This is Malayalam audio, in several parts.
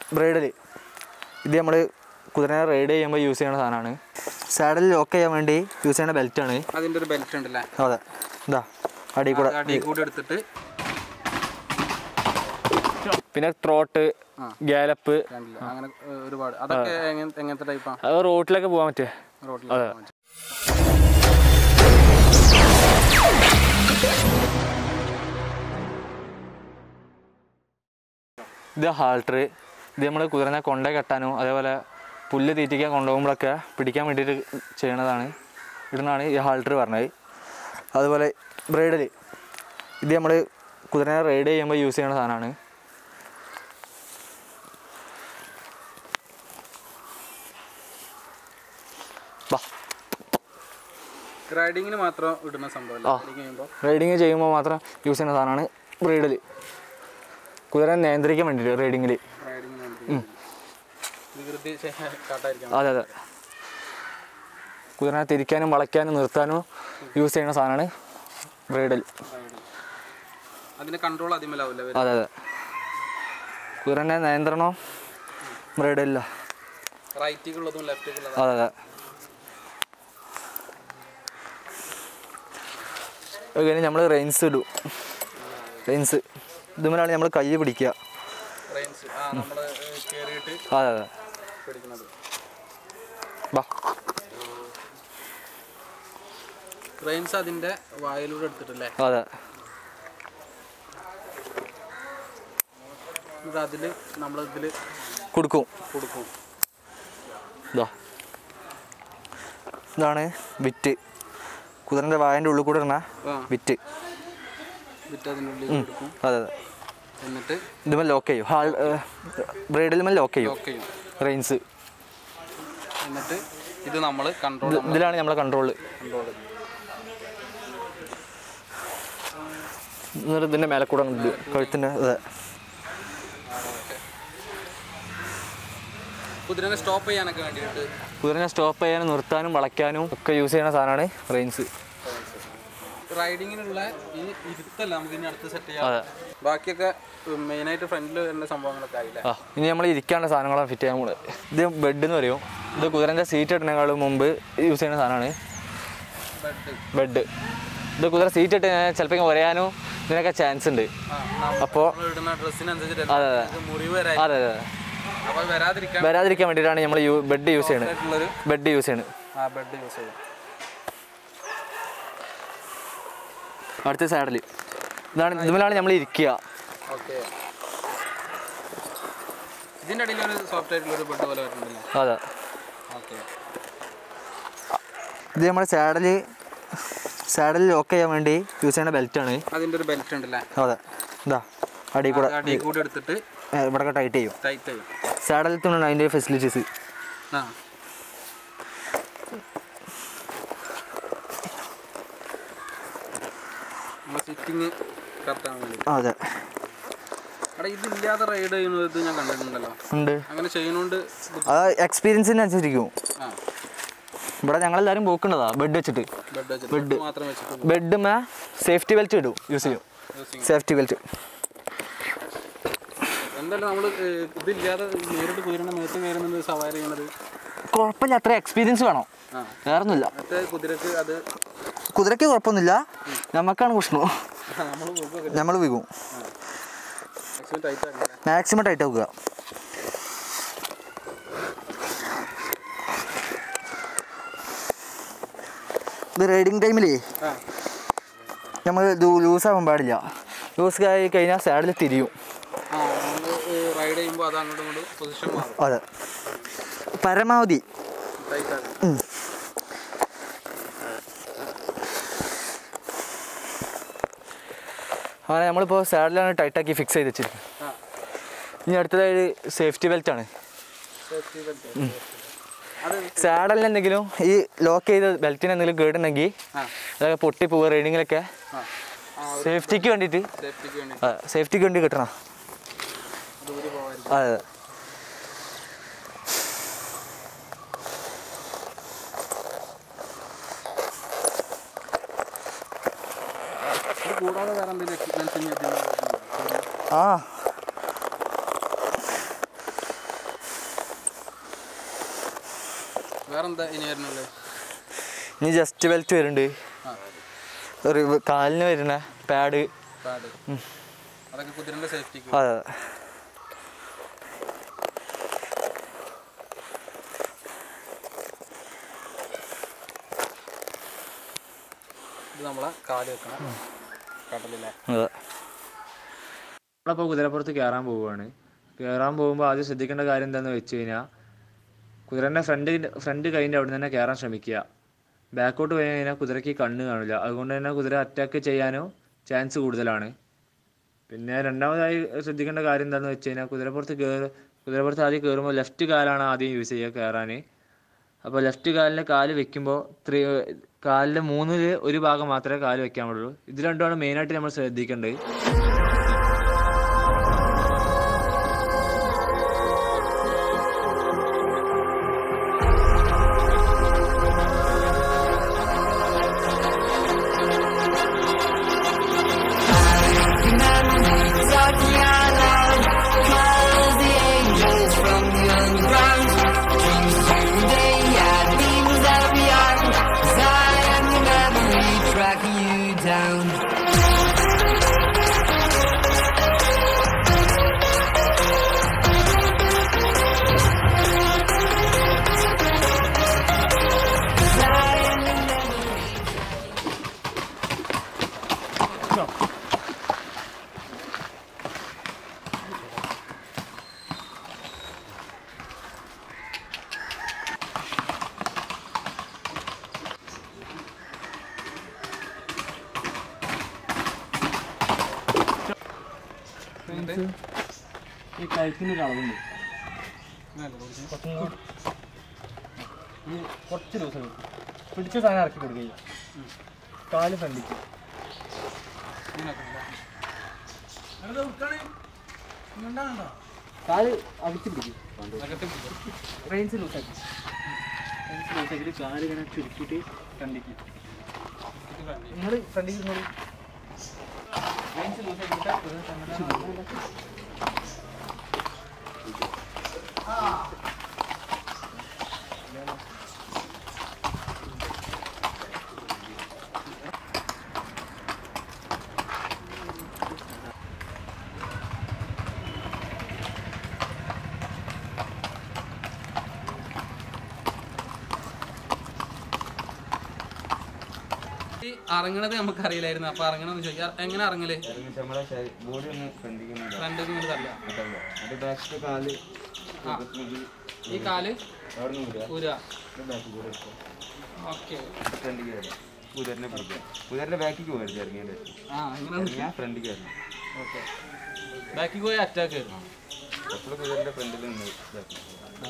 ബ്രൈഡൽ ഇത് നമ്മൾ കുതിരനെ റൈഡ് ചെയ്യുമ്പോൾ യൂസ് ചെയ്യുന്ന സാധനമാണ് സാഡിൽ ലോക്ക് ചെയ്യാൻ വേണ്ടി യൂസ് ചെയ്യുന്ന ബെൽറ്റാണ് അതിന്റെ ഒരു ബെൽറ്റ് ഉണ്ടല്ലേ അതെ ഇതാ അടി കൂടെ അടി കൂടി എടുത്തിട്ട് പിന്നെ ത്രോട്ട് ഗാലപ്പ് കണ്ടില്ല അങ്ങനെ ഏഹ്, ഒരുപാട് അതൊക്കെ എങ്ങനെ- എങ്ങനത്തെ ടൈപ്പാ അത് റോട്ടിലൊക്കെ പോകാൻ പറ്റുക റോഡിൽ അതെ. ഇത് ഹാൾട്ടർ ഇത് നമ്മൾ കുതിരനെ കൊണ്ട കെട്ടാനും അതേപോലെ പുല്ല് തീറ്റിക്കാൻ കൊണ്ടുപോകുമ്പോഴൊക്കെ പിടിക്കാൻ വേണ്ടിയിട്ട് ചെയ്യണതാണ് ഇടുന്നതാണ് ഈ ഹാൾട്ടർ പറഞ്ഞത് അതുപോലെ ബ്രൈഡൽ ഇത് നമ്മൾ കുതിരനെ റൈഡ് ചെയ്യുമ്പോൾ യൂസ് ചെയ്യുന്ന സാധനമാണ് വാ റൈഡിങ്ങിന് മാത്രം ഇടുന്ന സംഭവം ആ. റൈഡിങ് ചെയ്യുമ്പോൾ റൈഡിങ് ചെയ്യുമ്പോൾ മാത്രം യൂസ് ചെയ്യുന്ന സാധനമാണ് ബ്രീഡിൽ കുതിരനെ നിയന്ത്രിക്കാൻ വേണ്ടിയിട്ട് റൈഡിങ്ങിൽ റൈഡിങ്ങിന് വികൃതി ചെ- കാട്ടായിരിക്കണം അതെ അതെ കുതിരനെ തിരിക്കാനും വളയ്ക്കാനും നിർത്താനും യൂസ് ചെയ്യുന്ന സാധനമാണ് ബ്രീഡിൽ അതിന്റെ കൺട്രോൾ അതിമലാവില്ല അതെ അതെ കുതിരനെ നിയന്ത്രണം ബ്രീഡില്ല റൈറ്റിക്കുള്ളതും ലെഫ്റ്റിക്കുള്ളതും അതെ അതെ അത് കഴിഞ്ഞ് നമ്മൾ റെയിൻസ് ഇടും റെയിൻസ് ഇതുമലാണ് നമ്മൾ കൈ പിടിക്കുക റെയിൻസ് ആ നമ്മള് കയറിയിട്ട് അതെ അതെ പിടിക്കുന്നത് വാ റെയിൻസ് അതിന്റെ വായിലൂടെ എടുത്തിട്ടല്ലേ അതെ എന്നിട്ട് അതില് നമ്മൾ ഇതില് കൊടുക്കും കൊടുക്കും ഇതാ ഇതാണ് വിറ്റ് കുതിരൻ്റെ വായൻ്റെ ഉള്ളിൽ കൂടെ ഇടണ ആ വിറ്റ് വിറ്റ് അതിൻ്റെ ഉള്ളിൽ കൊടുക്കും അതെ അതെ എന്നിട്ട് ഇതുമേ ലോക്ക് ചെയ്യും ഹാൾ ബ്രൈഡലുമേ ലോക്ക് ചെയ്യും ലോക്ക് ചെയ്യും റെയിൻസ് എന്നിട്ട് ഇത് നമ്മൾ കൺട്രോൾ ഇതിലാണ് നമ്മളെ കൺട്രോൾ കൺട്രോൾ എന്നിട്ട് ഇതിൻ്റെ മേലെ കൂടെ അങ്ങ് ഇടും കഴുത്തിൻ്റെ അതെ കുതിരനെ സ്റ്റോപ്പ് ചെയ്യാനൊക്കെ വേണ്ടിയിട്ട് കുതിരനെ സ്റ്റോപ്പ് ചെയ്യാനും നിർത്താനും വളയ്ക്കാനും ഒക്കെ യൂസ് ചെയ്യുന്ന സാധനമാണ് റെയിൻസ് റൈഡിങ്ങിനുള്ള ഈ ഇരുത്തല്ല നമുക്ക് ഇനി അടുത്ത് സെറ്റ് ചെയ്യാം അതെ ബാക്കിയൊക്കെ മെയിനായിട്ട് ഫ്രണ്ടിൽ വരുന്ന സംഭവങ്ങളൊക്കെ ആയില്ലേ ആ ഇനി നമ്മൾ ഇരിക്കാനുള്ള സാധനങ്ങളാണ് ഫിറ്റ് ചെയ്യാൻ പോകുന്നത് ഇത് ബെഡ് എന്ന് പറയും ഇത് കുതിരൻ്റെ സീറ്റ് ഇടുന്നതിനേക്കാളും മുമ്പ് യൂസ് ചെയ്യുന്ന സാധനമാണ് ബെഡ് ബെഡ് ഇത് കുതിര സീറ്റ് ഇട്ട് ചിലപ്പോൾ ഉരയാനും ഇതിനൊക്കെ ചാൻസ് ഉണ്ട് അപ്പോൾ ഇടുന്ന ഡ്രസ്സിനനുസരിച്ച് അതെ അതെ മുറിവ് വരാൻ അതെ അതെ അപ്പോൾ വരാതിരിക്കാൻ വരാതിരിക്കാൻ വേണ്ടിയിട്ടാണ് നമ്മൾ യൂ ബെഡ് യൂസ് ചെയ്യണത് ആയിട്ടുള്ളൊരു ബെഡ് യൂസ് ചെയ്യണത് ആ ബെഡ് യൂസ് ചെയ്യും അടുത്ത സൈഡിൽ ഇതാണ് ഇതുമലാണ് നമ്മൾ ഇരിക്കുക ഓക്കെ ഇതിൻ്റെ അടിയിൽ ഒരു സോഫ്റ്റ് ആയിട്ടുള്ള ഒരു ബെഡ് പോലെ വരുന്നുണ്ടല്ലേ അതെ ഓക്കെ ഇത് നമ്മുടെ സാഡിൽ സാഡിൽ ലോക്ക് ചെയ്യാൻ വേണ്ടി യൂസ് ചെയ്യുന്ന ബെൽറ്റാണ് അതിൻ്റെ ഒരു ബെൽറ്റ് ഉണ്ടല്ലേ അതെ ഇതാ അടി കൂടെ അടി കൂടി എടുത്തിട്ട് ഏ, ഇവിടെയൊക്കെ ടൈറ്റ് ചെയ്യും ടൈറ്റ് ചെയ്യും സാഡിൽ തന്നെ അതിൻ്റെ ഫെസിലിറ്റീസ് ആ നമ്മൾ സിറ്റിങ് കറക്റ്റ് ആവാൻ വേണ്ടി അതെ എടാ ഇതില്ലാതെ റൈഡ് ചെയ്യുന്നത് ഞാൻ കണ്ടിട്ടുണ്ടല്ലോ ഉണ്ട് അങ്ങനെ ചെയ്യുന്നോണ്ട് അത് എക്സ്പീരിയൻസിനനുസരിച്ചിരിക്കും ആ ഇവിടെ ഞങ്ങളെല്ലാവരും പോക്കുന്നതാ ബെഡ് വെച്ചിട്ട് ബെഡ് വെച്ചിട്ട് ബെഡ് മാത്രം വെച്ചിട്ട് ബെഡ് മേ സേഫ്റ്റി ബെൽറ്റ് ഇടും യൂസ് ചെയ്യും യൂസിങ് സേഫ്റ്റി ബെൽറ്റ് എന്തായാലും നമ്മൾ ഇതില്ലാതെ നേരിട്ട് കുതിരനെ മേത്ത് കയറുന്നത് സവാരി ചെയ്യണത് കുഴപ്പമില്ല അത്ര എക്സ്പീരിയൻസ് വേണം ആ വേറൊന്നുമില്ല മറ്റേ കുതിരക്ക് അത് കുതിരയ്ക്ക് കുഴപ്പമൊന്നുമില്ല നമുക്കാണ് പ്രശ്നം നമ്മൾ പോകുമ്പോൾ നമ്മൾ വീകും മാക്സിമം ടൈറ്റ് ആക്കില്ല മാക്സിമം ടൈറ്റ് ആക്കുക ഇത് റൈഡിങ് ടൈമിലേ ആ നമ്മൾ ലൂസാകാൻ പാടില്ല ലൂസ് ആയി കഴിഞ്ഞാൽ സാഡിൽ തിരിയും ആ നമ്മൾ റൈഡ് ചെയ്യുമ്പോൾ അത് അങ്ങോട്ടും ഇങ്ങോട്ടും പൊസിഷൻ മാറും അതെ പരമാവധി ടൈറ്റ് ആക്കും അങ്ങനെ നമ്മളിപ്പോൾ സാഡിലാണ് ടൈറ്റാക്കി ഫിക്സ് ചെയ്ത് വെച്ചിരിക്കുന്നത് ആ ഇനി അടുത്തതായി സേഫ്റ്റി ബെൽറ്റാണ് സേഫ്റ്റി ബെൽറ്റ് അത് സാഡലിന് എന്തെങ്കിലും ഈ ലോക്ക് ചെയ്ത ബെൽറ്റിന് എന്തെങ്കിലും കേടുണ്ടെങ്കിൽ ആ അതൊക്കെ പൊട്ടി പോവുക റൈഡിങ്ങിലൊക്കെ ആ ആ സേഫ്റ്റിക്ക് വേണ്ടിയിട്ട് സേഫ്റ്റിക്ക് വേണ്ടി സേഫ്റ്റിക്ക് വേണ്ടി കിട്ടണം ദൂരെ പോകാതിരിക്കും അതെ അതെ ഇത് കൂടാതെ വേറെ എന്തെങ്കിലും എക്യുപ്മെന്റ്സ് ഇനി ഇതിന് ആ വേറെ എന്താ ഇനി വരുന്നുള്ളത് ഇനി ജസ്റ്റ് ബെൽറ്റ് വരുന്നുണ്ട് ആ ഒരു കാലിന് വരുന്ന പാഡ് കാട് അതൊക്കെ കുതിരൻ്റെ സേഫ്റ്റിക്ക് അതെ ഇത് നമ്മളെ കാല് വെക്കണം കടലിലെ അതെ നമ്മളപ്പോൾ കുതിരപ്പുറത്ത് കയറാൻ പോവുകയാണ് കയറാൻ പോകുമ്പോൾ ആദ്യം ശ്രദ്ധിക്കേണ്ട കാര്യം എന്താണെന്ന് വെച്ച് കഴിഞ്ഞാൽ കുതിരൻ്റെ ഫ്രണ്ട് ഫ്രണ്ട് കൈൻ്റെ അവിടെ തന്നെ കയറാൻ ശ്രമിക്കുക ബാക്കോട്ട് പോയി കഴിഞ്ഞാൽ കുതിരയ്ക്ക് കണ്ണ് കാണില്ല അതുകൊണ്ട് തന്നെ കുതിര അറ്റാക്ക് ചെയ്യാനോ ചാൻസ് കൂടുതലാണ് പിന്നെ രണ്ടാമതായി ശ്രദ്ധിക്കേണ്ട കാര്യം എന്താണെന്ന് വെച്ച് കഴിഞ്ഞാൽ കുതിരപ്പുറത്ത് കയറി കുതിരപ്പുറത്ത് ആദ്യം കയറുമ്പോൾ ലെഫ്റ്റ് കാലാണ് ആദ്യം യൂസ് ചെയ്യുക കയറാൻ അപ്പോൾ ലെഫ്റ്റ് കാലിൽ കാല് വെക്കുമ്പോൾ ത്രീ കാലിൻ്റെ മൂന്നിൽ ഒരു ഭാഗം മാത്രമേ കാല് വെക്കാൻ പാടുള്ളൂ ഇത് രണ്ടുമാണ് മെയിനായിട്ട് നമ്മൾ ശ്രദ്ധിക്കേണ്ടത് Tracking you down. ഈ കഴുത്തിന് ഒരു അളവുണ്ട് ഈ കുറച്ച് ദിവസം പിടിച്ച സാധനം ഇറക്കി കൊടുക്കുക കാല് ഫ്രണ്ടിക്ക് കാല് അടിച്ച് പിടിക്കും റേഞ്ച് ലൂസാക്കി റേഞ്ച് ലൂസാക്കിയിട്ട് കാല് ഇങ്ങനെ ചുരുക്കിയിട്ട് ഫ്രണ്ടിക്ക് നിങ്ങൾ ഫ്രണ്ടിക്ക് ഇരുന്നോളൂ റേഞ്ച് ലൂസാക്കിയിട്ട് ഈ അറങ്ങണത് നമുക്ക് അറിയില്ലായിരുന്നു അപ്പൊ അറങ്ങണമെന്ന് ചോദിക്കാം എങ്ങനെ അറങ്ങല് നമ്മളെ ബോഡി ഒന്ന് ഫ്രണ്ടിൽ ഫ്രണ്ട് നിന്ന് തല്ല അത് ബാക്കിലെ കാല് ആ ഈ കാല് അവിടെ നിന്ന് വിടുക ഊര ബാക്കിൽ കൂടെ എടുക്കുക ഓക്കെ ഫ്രണ്ടിൽ കയറുക കുതിരനെ പിടിക്കുക കുതിരന്റെ ബാക്കിക്ക് പോകരുത് ഇറങ്ങിയതിന്റെ ആ അങ്ങനെ ഇറങ്ങിയാൽ ഫ്രണ്ടിൽ കയറണം ഓക്കെ ബാക്കിൽ പോയി അറ്റാക്ക് വരും എപ്പോഴും കുതിരന്റെ ഫ്രണ്ടിൽ നിന്ന് ഇതാക്കി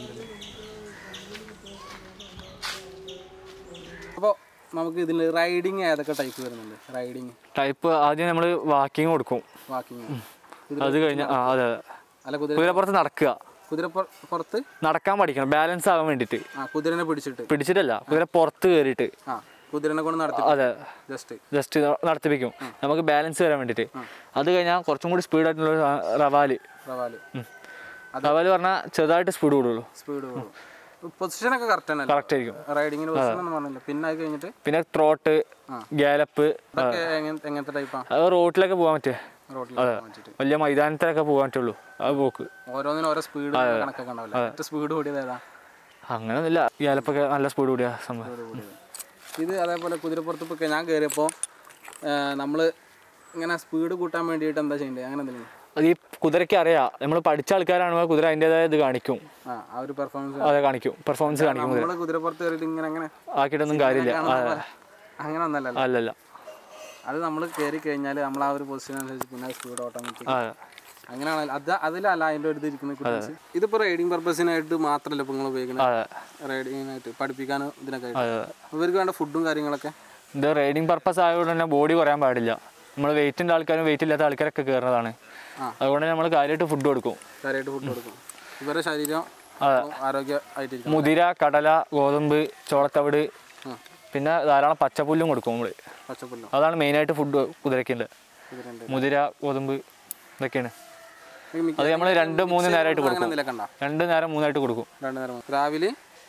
അപ്പോൾ നമുക്ക് ഇതിൽ റൈഡിങ് ഏതൊക്കെ ടൈപ്പ് വരുന്നുണ്ട് റൈഡിങ് ടൈപ്പ് ആദ്യം നമ്മൾ വാക്കിങ് കൊടുക്കും വാക്കിങ് അത് കഴിഞ്ഞ് ആ അതെ അതെ അല്ല കുതിര കുതിരപ്പുറത്ത് നടക്കുക കുതിര പുറ- പുറത്ത് നടക്കാൻ പഠിക്കണം ബാലൻസ് ആവാൻ വേണ്ടിയിട്ട് ആ കുതിരനെ പിടിച്ചിട്ട് പിടിച്ചിട്ടല്ല കുതിര പുറത്ത് കയറിയിട്ട് ആ കുതിരനെ കൊണ്ട് നടത്തി അതെ ജസ്റ്റ് ജസ്റ്റ് നടത്തിപ്പിക്കും നമുക്ക് ബാലൻസ് വരാൻ വേണ്ടിയിട്ട് അത് കഴിഞ്ഞാൽ കുറച്ചും കൂടി സ്പീഡായിട്ടുള്ള റവാല് റവാല് റവാല് പറഞ്ഞാൽ ചെറുതായിട്ട് സ്പീഡ് കൂടുള്ളൂ സ്പീഡ് പൊസിഷനൊക്കെ കറക്റ്റ് തന്നെ കറക്റ്റ് ആയിരിക്കും റൈഡിങ്ങിന് പൊസിഷൻ ഒന്നും പറഞ്ഞില്ല പിന്നെ അത് കഴിഞ്ഞിട്ട് പിന്നെ ത്രോട്ട് ഗാലപ്പ് ഇതൊക്കെ എങ്ങനെ- എങ്ങനത്തെ ടൈപ്പാ അത് റോട്ടിലൊക്കെ പോകാൻ പറ്റേ റോഡിൽ വെച്ചിട്ട് വലിയ മൈതാനത്തിലൊക്കെ പോകാൻ പറ്റുള്ളൂ അത് പോക്ക് ഓരോന്നിനും ഓരോ സ്പീഡ് കണക്കൊക്കെ ഉണ്ടാവില്ല ഏറ്റവും സ്പീഡ് കൂടിയത് ഏതാ അങ്ങനെയൊന്നുമില്ല ഗാലപ്പൊക്കെ നല്ല സ്പീഡ് കൂടിയ സംഭവം സ്പീഡ് കൂടിയത് ഇത് അതേപോലെ കുതിരപ്പുറത്ത് ഇപ്പോൾ ഞാൻ കയറിയപ്പോൾ നമ്മൾ ഇങ്ങനെ സ്പീഡ് കൂട്ടാൻ വേണ്ടിയിട്ട് എന്താ ചെയ്യേണ്ടത് അങ്ങനെ എന്തെങ്കിലും അത് ഈ കുതിരയ്ക്ക് അറിയാം നമ്മൾ പഠിച്ച ആൾക്കാരാണെങ്കിൽ കുതിര അതിൻ്റെതായ ഇത് കാണിക്കും ആ ആ ഒരു പെർഫോമൻസ് അതെ കാണിക്കും പെർഫോമൻസ് കാണിക്കും കുതിര നമ്മൾ കുതിരപ്പുറത്ത് കയറിയിട്ട് ഇങ്ങനെ അങ്ങനെ ആക്കിയിട്ടൊന്നും കാര്യമില്ല അതെ അങ്ങനെ ഒന്നല്ലല്ലോ അല്ലല്ല അത് നമ്മൾ കയറി കഴിഞ്ഞാൽ നമ്മൾ ആ ഒരു പൊസിഷൻ അനുസരിച്ച് പിന്നെ സ്പീഡ് ഓട്ടോമാറ്റിക് അതെ അങ്ങനെയാണ് അത് അതിലല്ല അതിൻ്റെ ഒരു ഇത് ഇരിക്കുന്നത് കുട്ടീസ് ഇതിപ്പോൾ റൈഡിങ് പർപ്പസിനായിട്ട് മാത്രമല്ല ഇപ്പോൾ നിങ്ങൾ ഉപയോഗിക്കുന്നത് അതെ റൈഡിങ്ങിനായിട്ട് പഠിപ്പിക്കാനും ഇതിനൊക്കെ ആയിട്ട് അതെ ഇവർക്ക് വേണ്ട ഫുഡും കാര്യങ്ങളൊക്കെ ഇത് റൈഡിങ് പർപ്പസ് ആയതുകൊണ്ട് തന്നെ ബോഡി കുറയാൻ പാടില്ല നമ്മൾ വെയിറ്റിൻ്റെ ആൾക്കാരും വെയിറ്റ് ഇല്ലാത്ത ആൾക്കാരൊക്കെ കയറുന്നതാണ് ആ. അതുകൊണ്ട് നമ്മൾ കാര്യമായിട്ട് ഫുഡ് കൊടുക്കും കാര്യമായിട്ട് ഫുഡ് കൊടുക്കും ഇവരുടെ ശരീരം അതെ ആരോഗ്യമായിട്ടിരിക്കും മുതിര കടല ഗോതമ്പ് ചോളത്തവിട് ആ. പിന്നെ ധാരാളം പച്ചപ്പുല്ലും കൊടുക്കും നമ്മൾ പച്ചപ്പുല്ലോ അതാണ് മെയിനായിട്ട് ഫുഡ് കുതിരയ്ക്കുണ്ട് കുതിരൻ്റെ മുതിര ഗോതമ്പ് ഇതൊക്കെയാണ് ഈ മിക്ക- അത് നമ്മൾ രണ്ട് മൂന്ന് നേരമായിട്ട് അങ്ങനെ കൊടുക്കും എന്തെങ്കിലുമൊക്കെ ഉണ്ടോ രണ്ട് നേരം മൂന്നായിട്ട് കൊടുക്കും രണ്ട് നേരം രാവിലെ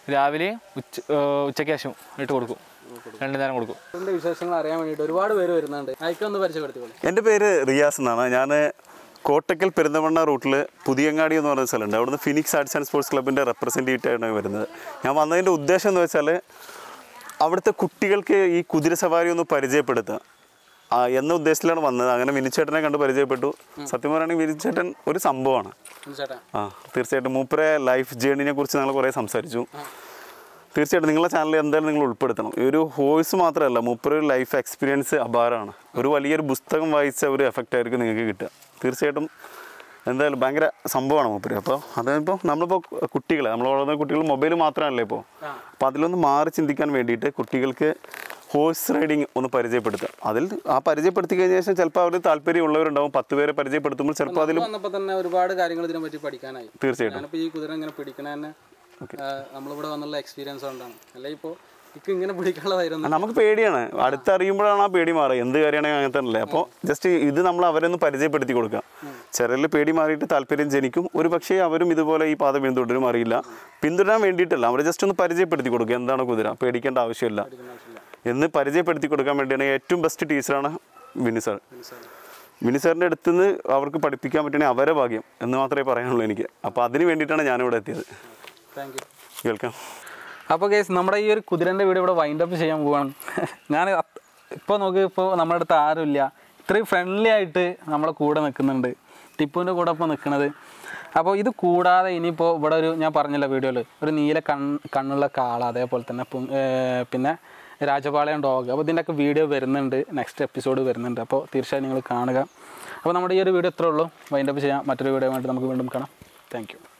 രാവിലെയും ഉച്ച ഏഹ് ഉച്ചയ്ക്ക് ശേഷം ഇട്ട് കൊടുക്കും രണ്ട് നേരം കൊടുക്കും ഇതിന്റെ വിശേഷങ്ങൾ അറിയാൻ വേണ്ടിയിട്ട് ഒരുപാട് പേര് വരുന്നുണ്ട് അയക്കൊന്ന് പരിചയപ്പെടുത്തിക്കോളൂ എൻ്റെ പേര് റിയാസ് എന്നാണ് ഞാൻ കോട്ടക്കൽ പെരിന്തമണ്ണ റൂട്ടിൽ പുതിയങ്ങാടി എന്ന് പറയുന്ന സ്ഥലമുണ്ട് അവിടുന്ന് ഫിനിക്സ് ആർട്സ് ആൻഡ് സ്പോർട്സ് ക്ലബിൻ്റെ റെപ്രസെൻറ്റേറ്റീവ് ആയിട്ടാണ് വരുന്നത് ഞാൻ വന്നതിൻ്റെ ഉദ്ദേശം എന്ന് വെച്ചാൽ അവിടുത്തെ കുട്ടികൾക്ക് ഈ കുതിര സവാരി ഒന്ന് പരിചയപ്പെടുത്തുക ആ, എന്ന ഉദ്ദേശത്തിലാണ് വന്നത് അങ്ങനെ വിനിച്ചേട്ടനെ കണ്ട് പരിചയപ്പെട്ടു സത്യം പറയുകയാണെങ്കിൽ വിനിച്ചേട്ടൻ ഒരു സംഭവമാണ് ചേട്ടാ ആ തീർച്ചയായിട്ടും മൂപ്പരെ ലൈഫ് ജേണിനെ കുറിച്ച് ഞങ്ങൾ കുറേ സംസാരിച്ചു തീർച്ചയായിട്ടും നിങ്ങളുടെ ചാനലിൽ എന്തായാലും നിങ്ങൾ ഉൾപ്പെടുത്തണം ഈ ഒരു വോയിസ് മാത്രമല്ല മൂപ്പര് ലൈഫ് എക്സ്പീരിയൻസ് അപാരമാണ് ഒരു വലിയൊരു പുസ്തകം വായിച്ച ഒരു എഫക്റ്റ് ആയിരിക്കും നിങ്ങൾക്ക് കിട്ടുക തീർച്ചയായിട്ടും എന്തായാലും ഭയങ്കര സംഭവമാണ് മൂപ്പര് അപ്പോൾ അതിപ്പോൾ നമ്മളിപ്പോൾ കുട്ടികൾ നമ്മൾ വളർന്ന കുട്ടികൾ മൊബൈൽ മാത്രമല്ലേ ഇപ്പോൾ അപ്പോൾ അതിലൊന്ന് മാറി ചിന്തിക്കാൻ വേണ്ടിയിട്ട് കുട്ടികൾക്ക് ഹോഴ്സ് റൈഡിങ് ഒന്ന് പരിചയപ്പെടുത്തുക അതിൽ ആ പരിചയപ്പെടുത്തി കഴിഞ്ഞ ശേഷം ചിലപ്പോൾ അവർ താല്പര്യമുള്ളവരുണ്ടാവും പത്ത് പേരെ പരിചയപ്പെടുത്തുമ്പോൾ ചിലപ്പോൾ അതിൽ വന്നപ്പോൾ തന്നെ ഒരുപാട് കാര്യങ്ങൾ ഇതിനെ പറ്റി പഠിക്കാനായി തീർച്ചയായിട്ടും ഞാനിപ്പോൾ ഈ കുതിര ഇങ്ങനെ പിടിക്കണ തന്നെ ആ, നമ്മളിവിടെ വന്നുള്ള എക്സ്പീരിയൻസ് കൊണ്ടാണ് അല്ലെ ഇപ്പോൾ ഇക്ക് ഇങ്ങനെ പിടിക്കാനുള്ള ധൈര്യം ആ, നമുക്ക് പേടിയാണ് അടുത്തറിയുമ്പോഴാണ് ആ പേടി മാറുക എന്ത് കാര്യമാണെങ്കിൽ അങ്ങനെ തന്നെ അപ്പോൾ ജസ്റ്റ് ഇത് നമ്മൾ അവരെ ഒന്ന് പരിചയപ്പെടുത്തി കൊടുക്കുക ചിലരിൽ പേടി മാറിയിട്ട് താല്പര്യം ജനിക്കും ഒരു പക്ഷേ അവരും ഇതുപോലെ ഈ പാത പിന്തുടരും അറിയില്ല പിന്തുടരാൻ വേണ്ടിയിട്ടല്ല അവരെ ജസ്റ്റ് ഒന്ന് പരിചയപ്പെടുത്തി കൊടുക്കുക എന്താണ് കുതിര പേടിക്കേണ്ട ആവശ്യമില്ല എന്ന് പരിചയപ്പെടുത്തി കൊടുക്കാൻ വേണ്ടിയാണ് ഏറ്റവും ബെസ്റ്റ് ടീച്ചറാണ് വിനി സാർ വിനി സാറിൻ്റെ അടുത്ത് നിന്ന് അവർക്ക് പഠിപ്പിക്കാൻ പറ്റണേ അവരെ ഭാഗ്യം എന്ന് മാത്രമേ പറയാനുള്ളൂ എനിക്ക് അപ്പോൾ അതിന് വേണ്ടിയിട്ടാണ് ഞാനിവിടെ എത്തിയത് താങ്ക് യു വെൽക്കം അപ്പോൾ കേസ് നമ്മുടെ ഈ ഒരു കുതിരൻ്റെ വീഡിയോ ഇവിടെ വൈൻഡ് അപ്പ് ചെയ്യാൻ പോവാണ് ഞാൻ ഇപ്പോൾ നോക്ക് ഇപ്പോൾ നമ്മുടെ അടുത്ത് ആരുമില്ല ഇത്രയും ഫ്രണ്ട്ലി ആയിട്ട് നമ്മളെ കൂടെ നിൽക്കുന്നുണ്ട് ടിപ്പുവിൻ്റെ കൂടെ ഇപ്പോൾ നിൽക്കുന്നത് അപ്പോൾ ഇത് കൂടാതെ ഇനിയിപ്പോൾ ഇവിടെ ഒരു ഞാൻ പറഞ്ഞല്ലോ വീഡിയോയിൽ ഒരു നീല കൺ കണ്ണുള്ള കാള അതേപോലെ തന്നെ പു- ഏർ പിന്നെ രാജപാളയം ഡോഗ് അപ്പോൾ ഇതിൻ്റെയൊക്കെ വീഡിയോ വരുന്നുണ്ട് നെക്സ്റ്റ് എപ്പിസോഡ് വരുന്നുണ്ട് അപ്പോൾ തീർച്ചയായും നിങ്ങൾ കാണുക അപ്പോൾ നമ്മുടെ ഈ ഒരു വീഡിയോ ഇത്രേ ഉള്ളൂ വൈൻഡ് അപ്പ് ചെയ്യാം മറ്റൊരു വീഡിയോ വേണ്ടി നമുക്ക് വീണ്ടും കാണാം താങ്ക് യു